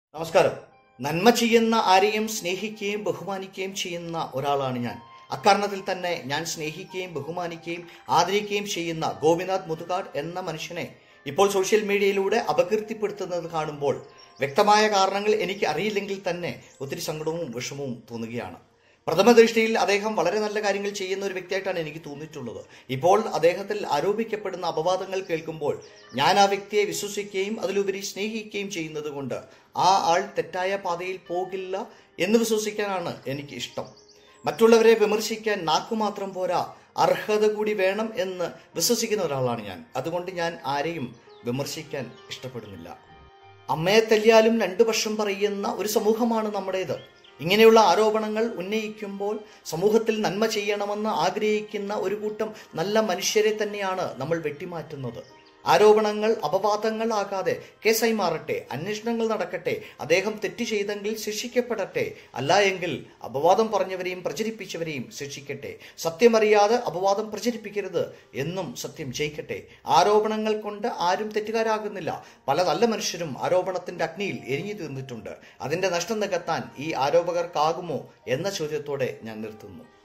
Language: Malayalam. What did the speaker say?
നമസ്കാരം നന്മ ചെയ്യുന്ന ആരെയും സ്നേഹിക്കുകയും ബഹുമാനിക്കുകയും ചെയ്യുന്ന ഒരാളാണ് ഞാൻ അക്കാരണത്തിൽ തന്നെ ഞാൻ സ്നേഹിക്കുകയും ബഹുമാനിക്കുകയും ആദരിക്കുകയും ചെയ്യുന്ന ഗോപിനാഥ് മുതുകാട് എന്ന മനുഷ്യനെ ഇപ്പോൾ സോഷ്യൽ മീഡിയയിലൂടെ അപകീർത്തിപ്പെടുത്തുന്നത് കാണുമ്പോൾ വ്യക്തമായ കാരണങ്ങൾ എനിക്ക് അറിയില്ലെങ്കിൽ തന്നെ ഒത്തിരി സങ്കടവും വിഷമവും തോന്നുകയാണ് പ്രഥമ ദൃഷ്ടിയിൽ അദ്ദേഹം വളരെ നല്ല കാര്യങ്ങൾ ചെയ്യുന്ന ഒരു വ്യക്തിയായിട്ടാണ് എനിക്ക് തോന്നിയിട്ടുള്ളത് ഇപ്പോൾ അദ്ദേഹത്തിൽ ആരോപിക്കപ്പെടുന്ന അപവാദങ്ങൾ കേൾക്കുമ്പോൾ ഞാൻ ആ വ്യക്തിയെ വിശ്വസിക്കുകയും അതിലുപരി സ്നേഹിക്കുകയും ചെയ്യുന്നത് കൊണ്ട് ആ ആൾ തെറ്റായ പാതയിൽ പോകില്ല എന്ന് വിശ്വസിക്കാനാണ് എനിക്ക് ഇഷ്ടം മറ്റുള്ളവരെ വിമർശിക്കാൻ നാക്കുമാത്രം പോരാ അർഹത കൂടി വേണം എന്ന് വിശ്വസിക്കുന്ന ഒരാളാണ് ഞാൻ അതുകൊണ്ട് ഞാൻ ആരെയും വിമർശിക്കാൻ ഇഷ്ടപ്പെടുന്നില്ല അമ്മയെ തല്ലിയാലും രണ്ടു പക്ഷം പറയുന്ന ഒരു സമൂഹമാണ് നമ്മുടേത് ഇങ്ങനെയുള്ള ആരോപണങ്ങൾ ഉന്നയിക്കുമ്പോൾ സമൂഹത്തിൽ നന്മ ചെയ്യണമെന്ന് ആഗ്രഹിക്കുന്ന ഒരു കൂട്ടം നല്ല മനുഷ്യരെ തന്നെയാണ് നമ്മൾ വെട്ടിമാറ്റുന്നത് ആരോപണങ്ങൾ അപവാദങ്ങളാകാതെ കേസായി മാറട്ടെ അന്വേഷണങ്ങൾ നടക്കട്ടെ അദ്ദേഹം തെറ്റ് ചെയ്തെങ്കിൽ ശിക്ഷിക്കപ്പെടട്ടെ അല്ല എങ്കിൽ അപവാദം പറഞ്ഞവരെയും പ്രചരിപ്പിച്ചവരെയും ശിക്ഷിക്കട്ടെ സത്യമറിയാതെ അപവാദം പ്രചരിപ്പിക്കരുത് എന്നും സത്യം ജയിക്കട്ടെ ആരോപണങ്ങൾ കൊണ്ട് ആരും തെറ്റുകാരാകുന്നില്ല പല നല്ല മനുഷ്യരും ആരോപണത്തിന്റെ അഗ്നിയിൽ എരിഞ്ഞു തീർന്നിട്ടുണ്ട് അതിന്റെ നഷ്ടം നികത്താൻ ഈ ആരോപകർക്കാകുമോ എന്ന ചോദ്യത്തോടെ ഞാൻ നിർത്തുന്നു